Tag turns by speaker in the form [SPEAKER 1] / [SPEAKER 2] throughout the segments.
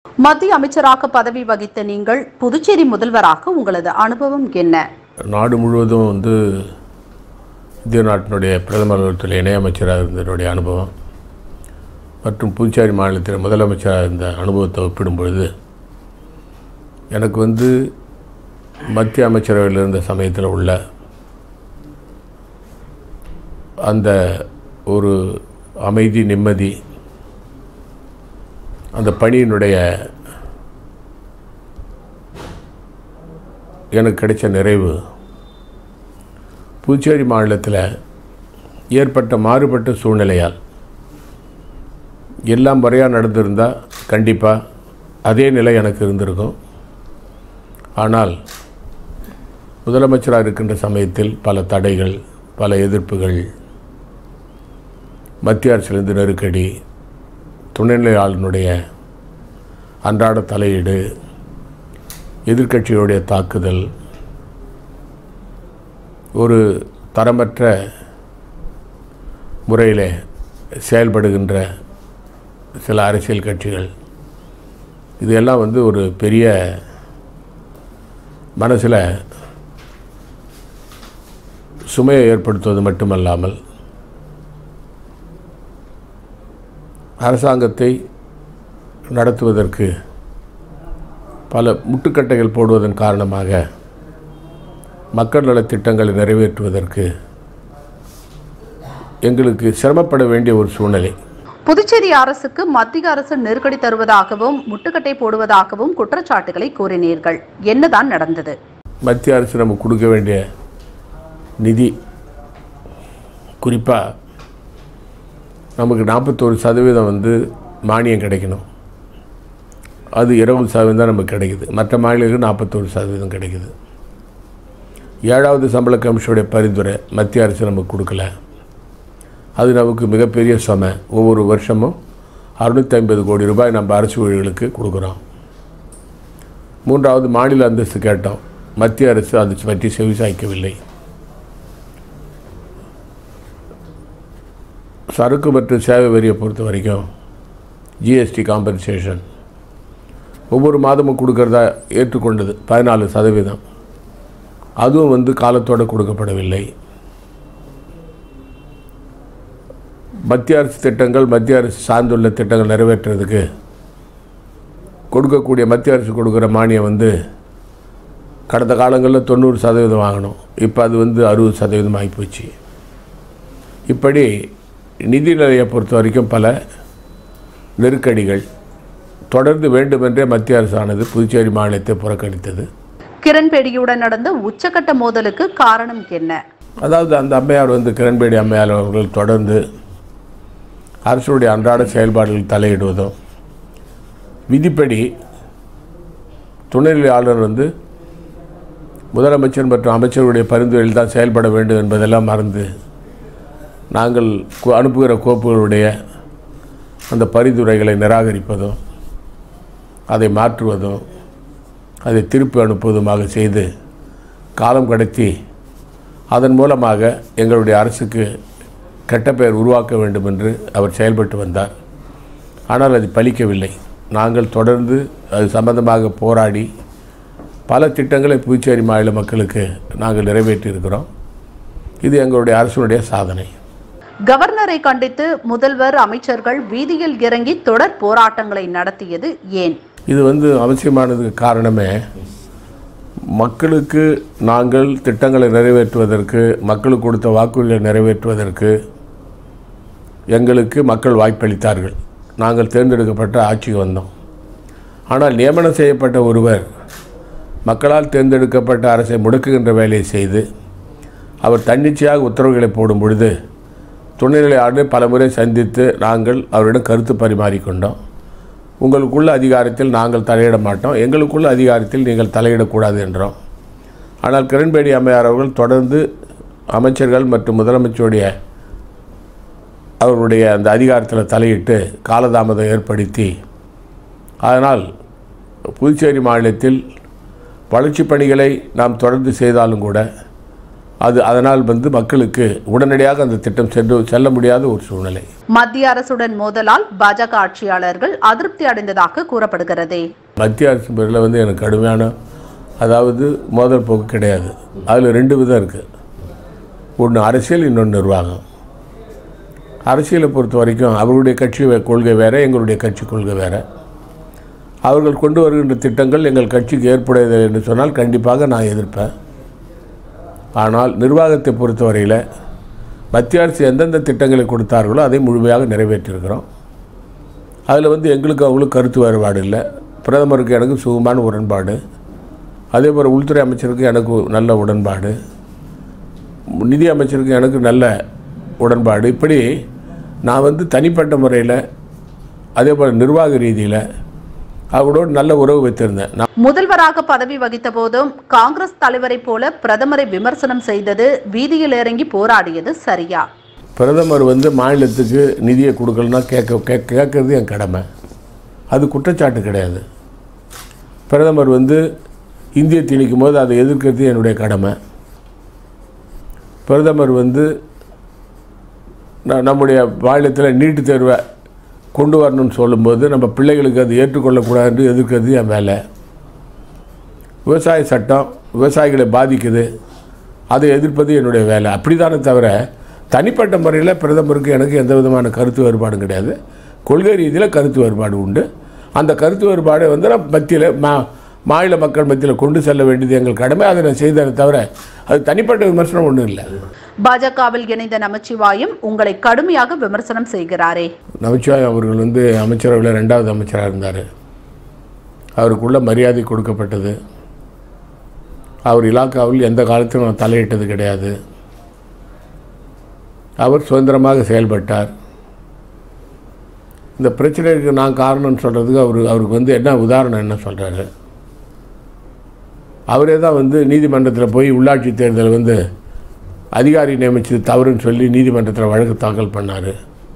[SPEAKER 1] மத்திய அமைச்சராக பதவி வகித்த நீங்கள் புதுச்சேரி முதல்வராக உங்களது அனுபவம் என்ன
[SPEAKER 2] நாடு முழுவதும் வந்து இந்திய நாட்டினுடைய பிரதமர் அலுவலகத்தில் இணையமைச்சராக இருந்ததனுடைய அனுபவம் மற்றும் புதுச்சேரி மாநிலத்தில் முதலமைச்சராக இருந்த அனுபவத்தை ஒப்பிடும் பொழுது எனக்கு வந்து மத்திய அமைச்சரவையில் இருந்த சமயத்தில் உள்ள அந்த ஒரு அமைதி நிம்மதி அந்த பணியினுடைய எனக்கு கிடைச்ச நிறைவு புதுச்சேரி மாநிலத்தில் ஏற்பட்ட மாறுபட்ட சூழ்நிலையால் எல்லாம் முறையாக நடந்திருந்தால் கண்டிப்பாக அதே நிலை எனக்கு இருந்திருக்கும் ஆனால் முதலமைச்சராக இருக்கின்ற சமயத்தில் பல தடைகள் பல எதிர்ப்புகள் மத்திய அரசிலிருந்து நெருக்கடி துணைநிலை ஆளுநருடைய அன்றாட தலையீடு எதிர்க்கட்சியுடைய தாக்குதல் ஒரு தரமற்ற முறையில் செயல்படுகின்ற சில அரசியல் கட்சிகள் இதெல்லாம் வந்து ஒரு பெரிய மனசில் சுமையை ஏற்படுத்துவது மட்டுமல்லாமல் அரசாங்கத்தை நடத்துவதற்கு பல முட்டுக்கட்டைகள் போடுவதன் காரணமாக மக்கள் நலத் திட்டங்களை நிறைவேற்றுவதற்கு எங்களுக்கு சிரமப்பட வேண்டிய ஒரு சூழ்நிலை
[SPEAKER 1] புதுச்சேரி அரசுக்கு மத்திய அரசு நெருக்கடி தருவதாகவும் முட்டுக்கட்டை போடுவதாகவும் குற்றச்சாட்டுகளை கூறினீர்கள் என்னதான் நடந்தது
[SPEAKER 2] மத்திய அரசு நமக்கு கொடுக்க வேண்டிய நிதி குறிப்பாக நமக்கு நாற்பத்தோரு சதவீதம் வந்து மானியம் கிடைக்கணும் அது இருபது சதவீதம் தான் நமக்கு கிடைக்குது மற்ற மாநிலங்களுக்கு நாற்பத்தோரு சதவீதம் கிடைக்குது ஏழாவது சம்பள கமிஷனுடைய பரிந்துரை மத்திய அரசு நமக்கு கொடுக்கல அது நமக்கு மிகப்பெரிய சுமை ஒவ்வொரு வருஷமும் அறுநூற்றி ஐம்பது கோடி ரூபாய் நம்ம அரசு ஊழியர்களுக்கு கொடுக்குறோம் மூன்றாவது மாநில அந்தஸ்து கேட்டோம் மத்திய அரசு அது பற்றி செவிசாய்க்கவில்லை சரக்கு மற்றும் சேவை வரியை பொறுத்த வரைக்கும் ஜிஎஸ்டி காம்பன்சேஷன் ஒவ்வொரு மாதமும் கொடுக்கறதா ஏற்றுக்கொண்டது பதினாலு சதவீதம் அதுவும் வந்து காலத்தோடு கொடுக்கப்படவில்லை மத்திய அரசு திட்டங்கள் மத்திய அரசு சார்ந்துள்ள திட்டங்கள் நிறைவேற்றுறதுக்கு கொடுக்கக்கூடிய மத்திய அரசு கொடுக்குற மானியம் வந்து கடந்த காலங்களில் தொண்ணூறு சதவீதம் வாங்கணும் இப்போ அது வந்து அறுபது சதவீதம் ஆகிப்போச்சு இப்படி நிதிநிலையை பொறுத்த வரைக்கும் பல நெருக்கடிகள் தொடர்ந்து வேண்டுமென்றே மத்திய அரசானது புதுச்சேரி மாநிலத்தை புறக்கணித்தது
[SPEAKER 1] கிரண்பேடியுடன் நடந்த உச்சக்கட்ட மோதலுக்கு காரணம் என்ன
[SPEAKER 2] அதாவது அந்த அம்மையார் வந்து கிரண்பேடி அம்மையார் அவர்கள் தொடர்ந்து அரசுடைய அன்றாட செயல்பாடுகளில் தலையிடுவதும் விதிப்படி துணைநிலை ஆளுநர் வந்து முதலமைச்சர் மற்றும் அமைச்சருடைய பரிந்துரையில் தான் செயல்பட வேண்டும் என்பதெல்லாம் மறந்து நாங்கள் கு- அனுப்புகிற கோப்புகளுடைய அந்த பரிந்துரைகளை நிராகரிப்பதும் அதை மாற்றுவதும் அதை திருப்பி அனுப்புவதுமாக செய்து காலம் கடத்தி அதன் மூலமாக எங்களுடைய அரசுக்கு கெட்ட பெயர் உருவாக்க வேண்டும் என்று அவர் செயல்பட்டு வந்தார் ஆனால் அது பலிக்கவில்லை நாங்கள் தொடர்ந்து அது சம்பந்தமாக போராடி பல திட்டங்களை புதுச்சேரி மாநில மக்களுக்கு நாங்கள் நிறைவேற்றியிருக்கிறோம் இது எங்களுடைய அரசுடைய சாதனை
[SPEAKER 1] கவர்னரை கண்டித்து முதல்வர் அமைச்சர்கள் வீதியில் இறங்கி தொடர் போராட்டங்களை நடத்தியது ஏன்
[SPEAKER 2] இது வந்து அவசியமானதுக்கு காரணமே மக்களுக்கு நாங்கள் திட்டங்களை நிறைவேற்றுவதற்கு மக்களுக்கு கொடுத்த வாக்குறுதிகளை நிறைவேற்றுவதற்கு எங்களுக்கு மக்கள் வாய்ப்பளித்தார்கள் நாங்கள் தேர்ந்தெடுக்கப்பட்ட ஆட்சிக்கு வந்தோம் ஆனால் நியமனம் செய்யப்பட்ட ஒருவர் மக்களால் தேர்ந்தெடுக்கப்பட்ட அரசை முடக்குகின்ற வேலையை செய்து அவர் தன்னிச்சையாக உத்தரவுகளை போடும் பொழுது துணைநிலை ஆளுநர் பலமுறை சந்தித்து நாங்கள் அவரிடம் கருத்து பரிமாறிக்கொண்டோம் உங்களுக்குள்ள அதிகாரத்தில் நாங்கள் தலையிட மாட்டோம் எங்களுக்குள்ள அதிகாரத்தில் நீங்கள் தலையிடக்கூடாது என்றோம் ஆனால் கிரண்பேடி அம்மையார் அவர்கள் தொடர்ந்து அமைச்சர்கள் மற்றும் முதலமைச்சருடைய அவருடைய அந்த அதிகாரத்தில் தலையிட்டு காலதாமதம் ஏற்படுத்தி அதனால் புதுச்சேரி மாநிலத்தில் வளர்ச்சிப் பணிகளை நாம் தொடர்ந்து செய்தாலும் கூட அது அதனால் வந்து மக்களுக்கு உடனடியாக அந்த திட்டம் சென்று செல்ல முடியாத ஒரு சூழ்நிலை
[SPEAKER 1] மத்திய அரசுடன் மோதலால் பாஜக ஆட்சியாளர்கள் அதிருப்தி அடைந்ததாக கூறப்படுகிறதே
[SPEAKER 2] மத்திய அரசு பேரில் வந்து எனக்கு கடுமையான அதாவது மோதல் போக்கு கிடையாது அதில் ரெண்டு விதம் இருக்குது ஒன்று அரசியல் இன்னொன்று நிர்வாகம் அரசியலை பொறுத்த வரைக்கும் அவர்களுடைய கட்சி வே- கொள்கை வேறு எங்களுடைய கட்சி கொள்கை வேறு அவர்கள் கொண்டு வருகின்ற திட்டங்கள் எங்கள் கட்சிக்கு ஏற்புடையது என்று சொன்னால் கண்டிப்பாக நான் எதிர்ப்பேன் ஆனால் நிர்வாகத்தை பொறுத்தவரையில் மத்திய அரசு எந்தெந்த திட்டங்களை கொடுத்தார்களோ அதை முழுமையாக நிறைவேற்றியிருக்கிறோம் அதில் வந்து எங்களுக்கு அவங்களுக்கு கருத்து வேறுபாடு இல்லை பிரதமருக்கு எனக்கு சுகமான உடன்பாடு அதே போல் உள்துறை அமைச்சருக்கு எனக்கு நல்ல உடன்பாடு நிதி அமைச்சருக்கு எனக்கு நல்ல உடன்பாடு இப்படி நான் வந்து தனிப்பட்ட முறையில் அதே போல் நிர்வாக ரீதியில் அவரோடு நல்ல உறவு வைத்திருந்தேன் நான்
[SPEAKER 1] முதல்வராக பதவி வகித்த போதும் காங்கிரஸ் தலைவரைப் போல பிரதமரை விமர்சனம் செய்தது வீதியில் இறங்கி போராடியது சரியா
[SPEAKER 2] பிரதமர் வந்து மாநிலத்துக்கு நிதியை கொடுக்கலன்னா கேட்க கேட்க கேட்கறது என் கடமை அது குற்றச்சாட்டு கிடையாது பிரதமர் வந்து இந்திய திணிக்கும் போது அதை எதிர்க்கிறது என்னுடைய கடமை பிரதமர் வந்து ந- நம்முடைய மாநிலத்தில் நீட்டு தேர்வை கொண்டு வரணும்னு சொல்லும்போது நம்ம பிள்ளைகளுக்கு அது ஏற்றுக்கொள்ளக்கூடாது என்று எதிர்க்கிறது என் வேலை விவசாய சட்டம் விவசாயிகளை பாதிக்குது அதை எதிர்ப்பது என்னுடைய வேலை அப்படிதானே தவிர தனிப்பட்ட முறையில் பிரதமருக்கு எனக்கு எந்த விதமான கருத்து வேறுபாடும் கிடையாது கொள்கை ரீதியில் கருத்து வேறுபாடு உண்டு அந்த கருத்து வேறுபாடை வந்து நான் மத்தியில் மா மாநில மக்கள் மத்தியில் கொண்டு செல்ல வேண்டியது எங்கள் கடமை அதை நான் செய்ததை தவிர அது தனிப்பட்ட விமர்சனம் ஒன்றும் இல்லை
[SPEAKER 1] பாஜகவில் இணைந்த நமச்சிவாயம் உங்களை கடுமையாக விமர்சனம் செய்கிறாரே
[SPEAKER 2] நமச்சிவாயம் அவர்கள் வந்து அமைச்சரவையில் ரெண்டாவது அமைச்சராக இருந்தார் அவருக்குள்ள மரியாதை கொடுக்கப்பட்டது அவர் இலாக்காவில் எந்த காலத்திலும் அவர் தலையிட்டது கிடையாது அவர் சுதந்திரமாக செயல்பட்டார் இந்த பிரச்சனைக்கு நான் காரணம்னு சொல்கிறதுக்கு அவர் அவருக்கு வந்து என்ன உதாரணம் என்ன சொல்கிறாரு அவரே தான் வந்து நீதிமன்றத்தில் போய் உள்ளாட்சி தேர்தல் வந்து அதிகாரி நியமிச்சது தவறுன்னு சொல்லி நீதிமன்றத்தில் வழக்கு தாக்கல் பண்ணார்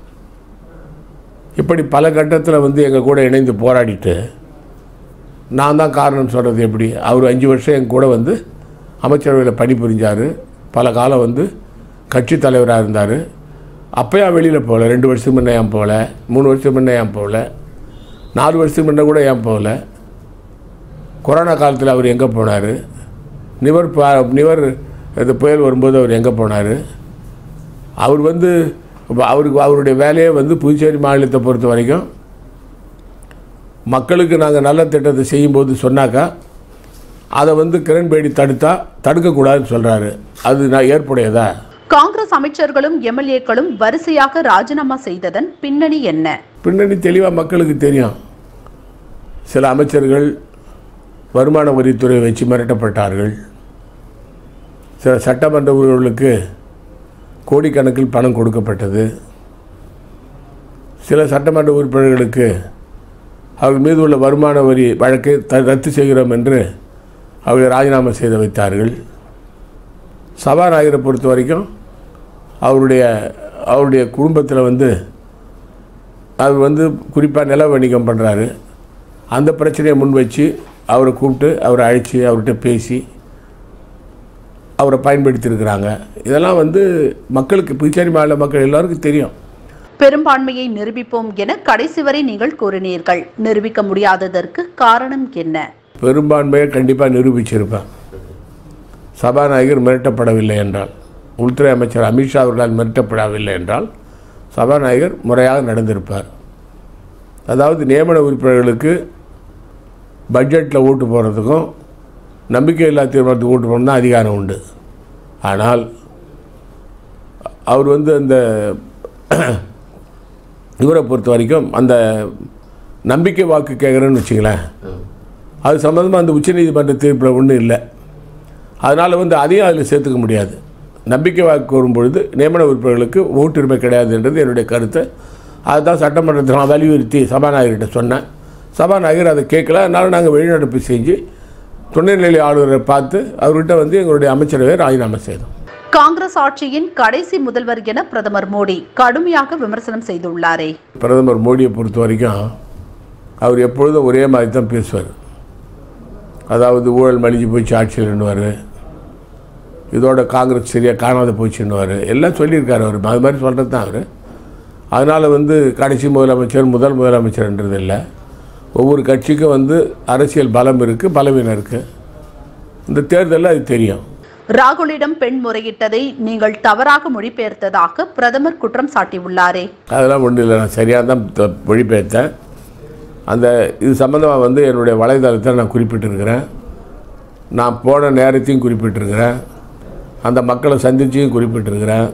[SPEAKER 2] இப்படி பல கட்டத்தில் வந்து எங்கள் கூட இணைந்து போராடிட்டு நான் தான் காரணம் சொல்கிறது எப்படி அவர் அஞ்சு வருஷம் என் கூட வந்து அமைச்சரவையில் பணிபுரிஞ்சார் பல காலம் வந்து கட்சி தலைவராக இருந்தார் அப்போயும் வெளியில் போகல ரெண்டு வருஷத்துக்கு முன்னே ஏன் போகல மூணு வருஷத்துக்கு முன்னே ஏன் போகல நாலு வருஷத்துக்கு முன்னே கூட ஏன் போகல கொரோனா காலத்தில் அவர் எங்கே போனார் நிவர் பா நிவர் இந்த புயல் வரும்போது அவர் எங்கே போனார் அவர் வந்து இப்ப அவருக்கு அவருடைய வேலையே வந்து புதுச்சேரி மாநிலத்தை பொறுத்த வரைக்கும் மக்களுக்கு நாங்கள் நல்ல திட்டத்தை செய்யும்போது சொன்னாக்கா அதை வந்து கிரண்பேடி தடுத்தா தடுக்கக்கூடாதுன்னு சொல்கிறாரு அது நான் ஏற்புடையதா
[SPEAKER 1] காங்கிரஸ் அமைச்சர்களும் எம்எல்ஏக்களும் வரிசையாக ராஜினாமா செய்ததன் பின்னணி என்ன
[SPEAKER 2] பின்னணி தெளிவாக மக்களுக்கு தெரியும் சில அமைச்சர்கள் வருமான வரித்துறை வச்சு மிரட்டப்பட்டார்கள் சில சட்டமன்ற உறுப்பினர்களுக்கு கோடிக்கணக்கில் பணம் கொடுக்கப்பட்டது சில சட்டமன்ற உறுப்பினர்களுக்கு அவர்கள் மீது உள்ள வருமான வரி வழக்கை த ரத்து செய்கிறோம் என்று அவர்கள் ராஜினாமா செய்து வைத்தார்கள் சபாநாயகரை பொறுத்த வரைக்கும் அவருடைய அவருடைய குடும்பத்தில் வந்து அவர் வந்து குறிப்பாக நில வணிகம் பண்ணுறாரு அந்த பிரச்சனையை முன் வச்சு அவரை கூப்பிட்டு அவரை அழைச்சி அவர்கிட்ட பேசி அவரை பயன்படுத்தியிருக்கிறாங்க இதெல்லாம் வந்து மக்களுக்கு புதுச்சேரி மாநில மக்கள் எல்லாருக்கும் தெரியும்
[SPEAKER 1] பெரும்பான்மையை நிரூபிப்போம் என கடைசி வரை நீங்கள் கூறினீர்கள் நிரூபிக்க முடியாததற்கு காரணம் என்ன
[SPEAKER 2] பெரும்பான்மையை கண்டிப்பாக நிரூபிச்சிருப்பேன் சபாநாயகர் மிரட்டப்படவில்லை என்றால் உள்துறை அமைச்சர் அமித்ஷா அவர்களால் மிரட்டப்படவில்லை என்றால் சபாநாயகர் முறையாக நடந்திருப்பார் அதாவது நியமன உறுப்பினர்களுக்கு பட்ஜெட்டில் ஓட்டு போடுறதுக்கும் நம்பிக்கையில்லா தீர்மானத்துக்கு ஓட்டு போடணும் தான் அதிகாரம் உண்டு ஆனால் அவர் வந்து அந்த இவரை பொறுத்த வரைக்கும் அந்த நம்பிக்கை வாக்கு கேட்குறேன்னு வச்சுங்களேன் அது சம்மந்தமாக அந்த உச்சநீதிமன்ற தீர்ப்பில் ஒன்றும் இல்லை அதனால் வந்து அதையும் அதில் சேர்த்துக்க முடியாது நம்பிக்கை வாக்கு வரும்பொழுது நியமன உறுப்பினர்களுக்கு ஓட்டுரிமை கிடையாதுன்றது என்னுடைய கருத்து அதுதான் சட்டமன்றத்தில் நான் வலியுறுத்தி சபாநாயகர்கிட்ட சொன்னேன் சபாநாயகர் அதை கேட்கல அதனால் நாங்கள் வெளிநடப்பு செஞ்சு துணைநிலை ஆளுநரை பார்த்து அவர்கிட்ட வந்து எங்களுடைய அமைச்சரவை ராஜினாமா செய்தோம்
[SPEAKER 1] காங்கிரஸ் ஆட்சியின் கடைசி முதல்வர் என பிரதமர் மோடி கடுமையாக விமர்சனம் செய்துள்ளாரே
[SPEAKER 2] பிரதமர் மோடியை பொறுத்த வரைக்கும் அவர் எப்பொழுதும் ஒரே மாதிரி தான் பேசுவார் அதாவது ஊழல் மலிஞ்சு போச்சு ஆட்சியில் என்னவார் இதோட காங்கிரஸ் சரியாக காணாத போச்சுன்னுவார் எல்லாம் சொல்லியிருக்காரு அவர் அது மாதிரி சொல்கிறது தான் அவர் அதனால் வந்து கடைசி முதலமைச்சர் முதல் முதலமைச்சர்ன்றது இல்லை ஒவ்வொரு கட்சிக்கும் வந்து அரசியல் பலம் இருக்குது பலவீனம் இருக்குது இந்த தேர்தலில் அது தெரியும்
[SPEAKER 1] ராகுலிடம் பெண் முறையிட்டதை நீங்கள் தவறாக மொழிபெயர்த்ததாக பிரதமர் குற்றம் சாட்டியுள்ளாரே
[SPEAKER 2] அதெல்லாம் ஒன்றும் இல்லை நான் சரியாக தான் த- மொழிபெயர்த்தேன் அந்த இது சம்மந்தமாக வந்து என்னுடைய வலைதளத்தில் நான் குறிப்பிட்டிருக்கிறேன் நான் போன நேரத்தையும் குறிப்பிட்டிருக்கிறேன் அந்த மக்களை சந்திச்சியும் குறிப்பிட்டிருக்கிறேன்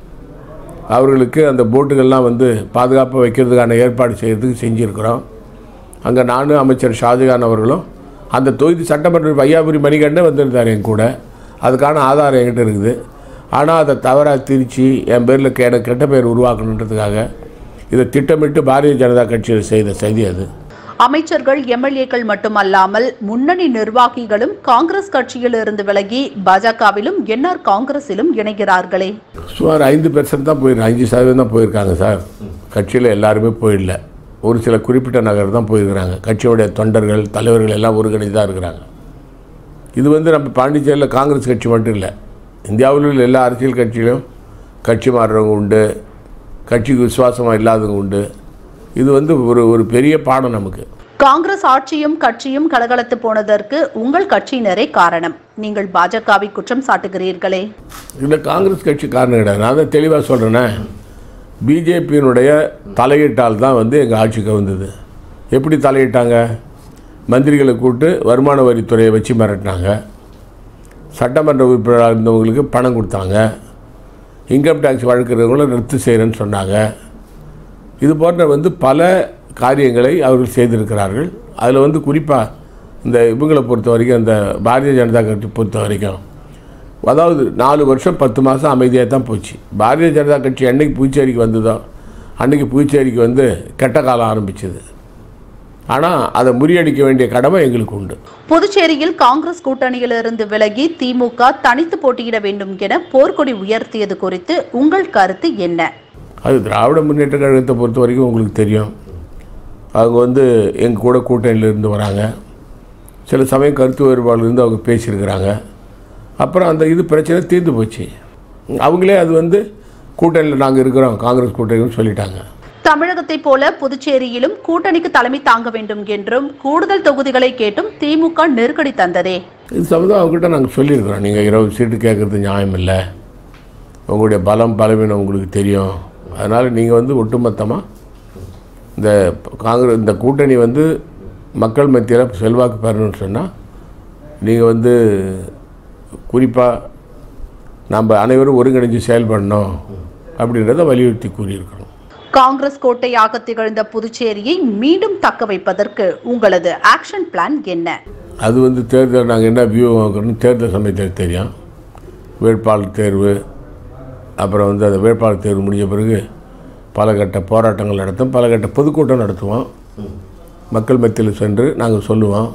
[SPEAKER 2] அவர்களுக்கு அந்த போட்டுகள்லாம் வந்து பாதுகாப்பாக வைக்கிறதுக்கான ஏற்பாடு செய்கிறதுக்கு செஞ்சுருக்கிறோம் அங்கே நானும் அமைச்சர் ஷாஜகான் அவர்களும் அந்த தொகுதி சட்டமன்ற வையாபுரி மணிகண்டன் வந்திருந்தார் என் கூட அதுக்கான ஆதாரம் என்கிட்ட இருக்குது ஆனால் அதை தவறாக திரித்து என் பேரில் கெட கெட்ட பேர் உருவாக்கணுன்றதுக்காக இதை திட்டமிட்டு பாரதிய ஜனதா கட்சியில் செய்த செய்தி அது
[SPEAKER 1] அமைச்சர்கள் எம்எல்ஏக்கள் மட்டுமல்லாமல் முன்னணி நிர்வாகிகளும் காங்கிரஸ் கட்சியில் இருந்து விலகி பாஜகவிலும் என்ஆர் காங்கிரசிலும் இணைகிறார்களே
[SPEAKER 2] சுமார் ஐந்து பெர்சன்ட் தான் போயிருக்காங்க அஞ்சு சதவீதம் தான் போயிருக்காங்க சார் கட்சியில் எல்லாருமே போயிடல ஒரு சில குறிப்பிட்ட நகர் தான் போயிருக்கிறாங்க கட்சியுடைய தொண்டர்கள் தலைவர்கள் எல்லாம் ஒருங்கிணைந்து தான் இருக்கிறாங்க இது வந்து நம்ம பாண்டிச்சேரியில் காங்கிரஸ் கட்சி மட்டும் இல்லை இந்தியாவில் உள்ள எல்லா அரசியல் கட்சியிலும் கட்சி மாறுறவங்க உண்டு கட்சிக்கு விசுவாசமாக இல்லாதவங்க உண்டு இது வந்து ஒரு ஒரு பெரிய பாடம் நமக்கு
[SPEAKER 1] காங்கிரஸ் ஆட்சியும் கட்சியும் கலகலத்து போனதற்கு உங்கள் கட்சியினரே காரணம் நீங்கள் பாஜகவை குற்றம் சாட்டுகிறீர்களே
[SPEAKER 2] இதில் காங்கிரஸ் கட்சி காரணம் கிடையாது நான் தான் தெளிவாக சொல்கிறேனே பிஜேபியினுடைய தலையீட்டால் தான் வந்து எங்கள் ஆட்சிக்கு வந்தது எப்படி தலையிட்டாங்க மந்திரிகளை கூப்பிட்டு வருமான வரித்துறையை வச்சு மிரட்டினாங்க சட்டமன்ற உறுப்பினராக இருந்தவங்களுக்கு பணம் கொடுத்தாங்க இன்கம் டேக்ஸ் வழக்குறவங்கள ரத்து செய்கிறேன்னு சொன்னாங்க இது போன்ற வந்து பல காரியங்களை அவர்கள் செய்திருக்கிறார்கள் அதில் வந்து குறிப்பாக இந்த இவங்களை பொறுத்த வரைக்கும் இந்த பாரதிய ஜனதா கட்சி பொறுத்த வரைக்கும் அதாவது நாலு வருஷம் பத்து மாதம் அமைதியாக தான் போச்சு பாரதிய ஜனதா கட்சி என்னைக்கு புதுச்சேரிக்கு வந்ததோ அன்னைக்கு புதுச்சேரிக்கு வந்து கெட்ட காலம் ஆரம்பிச்சது ஆனால் அதை முறியடிக்க வேண்டிய கடமை எங்களுக்கு உண்டு
[SPEAKER 1] புதுச்சேரியில் காங்கிரஸ் கூட்டணியிலிருந்து விலகி திமுக தனித்து போட்டியிட வேண்டும் என போர்க்கொடி உயர்த்தியது குறித்து உங்கள் கருத்து என்ன
[SPEAKER 2] அது திராவிட முன்னேற்ற கழகத்தை பொறுத்த வரைக்கும் உங்களுக்கு தெரியும் அவங்க வந்து எங்கள் கூட கூட்டணியில் இருந்து வராங்க சில சமயம் கருத்து வேறுபாடு இருந்து அவங்க பேசியிருக்கிறாங்க அப்புறம் அந்த இது பிரச்சனை தீர்ந்து போச்சு அவங்களே அது வந்து கூட்டணியில் நாங்கள் இருக்கிறோம் காங்கிரஸ் கூட்டணின்னு சொல்லிட்டாங்க
[SPEAKER 1] தமிழகத்தைப் போல புதுச்சேரியிலும் கூட்டணிக்கு தலைமை தாங்க வேண்டும் என்றும் கூடுதல் தொகுதிகளை கேட்டும் திமுக நெருக்கடி தந்ததே
[SPEAKER 2] இது சம்மந்தம் அவங்ககிட்ட நாங்கள் சொல்லியிருக்கிறோம் நீங்கள் இருபது சீட்டு கேட்குறது நியாயம் இல்லை உங்களுடைய பலம் பலவீனம் உங்களுக்கு தெரியும் அதனால் நீங்கள் வந்து ஒட்டுமொத்தமாக இந்த காங்கிரஸ் இந்த கூட்டணி வந்து மக்கள் மத்தியில் செல்வாக்கு பெறணும்னு சொன்னால் நீங்கள் வந்து குறிப்பாக நம்ம அனைவரும் ஒருங்கிணைஞ்சு செயல்படணும் அப்படின்றத வலியுறுத்தி கூறியிருக்கிறோம்
[SPEAKER 1] காங்கிரஸ் கோட்டையாக திகழ்ந்த புதுச்சேரியை மீண்டும் தக்க வைப்பதற்கு உங்களது ஆக்ஷன் பிளான் என்ன
[SPEAKER 2] அது வந்து தேர்தல் நாங்கள் என்ன வியூ வாங்குறோம்னு தேர்தல் சமயத்தில் தெரியும் வேட்பாளர் தேர்வு அப்புறம் வந்து அந்த வேட்பாளர் தேர்வு முடிஞ்ச பிறகு பல கட்ட போராட்டங்கள் நடத்தும் பல கட்ட பொதுக்கூட்டம் நடத்துவோம் மக்கள் மத்தியில் சென்று நாங்கள் சொல்லுவோம்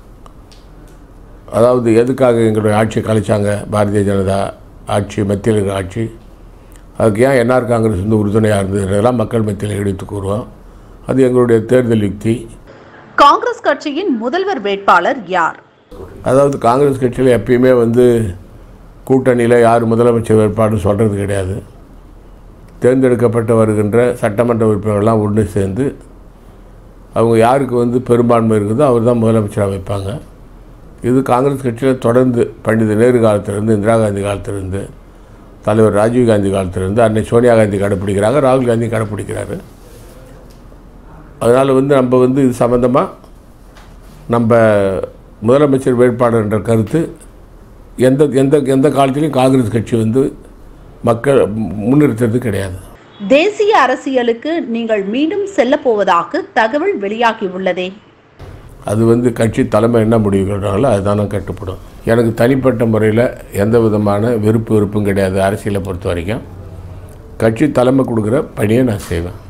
[SPEAKER 2] அதாவது எதுக்காக எங்களுடைய ஆட்சியை கலைச்சாங்க பாரதிய ஜனதா ஆட்சி மத்தியில் இருக்கிற ஆட்சி அதுக்கு ஏன் என்ஆர் காங்கிரஸ் வந்து உறுதுணையாக இருந்ததுன்றதெல்லாம் மக்கள் மத்தியில் எடுத்து கூறுவோம் அது எங்களுடைய தேர்தல் யுக்தி
[SPEAKER 1] காங்கிரஸ் கட்சியின் முதல்வர் வேட்பாளர் யார்
[SPEAKER 2] அதாவது காங்கிரஸ் கட்சியில் எப்பயுமே வந்து கூட்டணியில் யார் முதலமைச்சர் வேட்பாடு சொல்கிறது கிடையாது தேர்ந்தெடுக்கப்பட்டு வருகின்ற சட்டமன்ற உறுப்பினர்கள்லாம் ஒன்று சேர்ந்து அவங்க யாருக்கு வந்து பெரும்பான்மை இருக்குதோ அவர் தான் முதலமைச்சராக வைப்பாங்க இது காங்கிரஸ் கட்சியில் தொடர்ந்து பண்டித நேரு காலத்திலிருந்து இந்திரா காந்தி காலத்திலிருந்து தலைவர் ராஜீவ் காந்தி காலத்திலிருந்து அன்னை சோனியா காந்தி கடைப்பிடிக்கிறாங்க ராகுல் காந்தி கடைப்பிடிக்கிறாரு அதனால் வந்து நம்ம வந்து இது சம்மந்தமாக நம்ம முதலமைச்சர் வேட்பாளர் என்ற கருத்து எந்த எந்த எந்த காலத்திலையும் காங்கிரஸ் கட்சி வந்து மக்கள் முன்னிறுத்துறது கிடையாது
[SPEAKER 1] தேசிய அரசியலுக்கு நீங்கள் மீண்டும் செல்லப் போவதாக தகவல் வெளியாகியுள்ளதே
[SPEAKER 2] அது வந்து கட்சி தலைமை என்ன முடிவுகிறாங்களோ அதுதானே கட்டுப்படும் எனக்கு தனிப்பட்ட முறையில் எந்த விதமான வெறுப்பு வெறுப்பும் கிடையாது அரசியலை பொறுத்த வரைக்கும் கட்சி தலைமை கொடுக்குற பணியை நான் செய்வேன்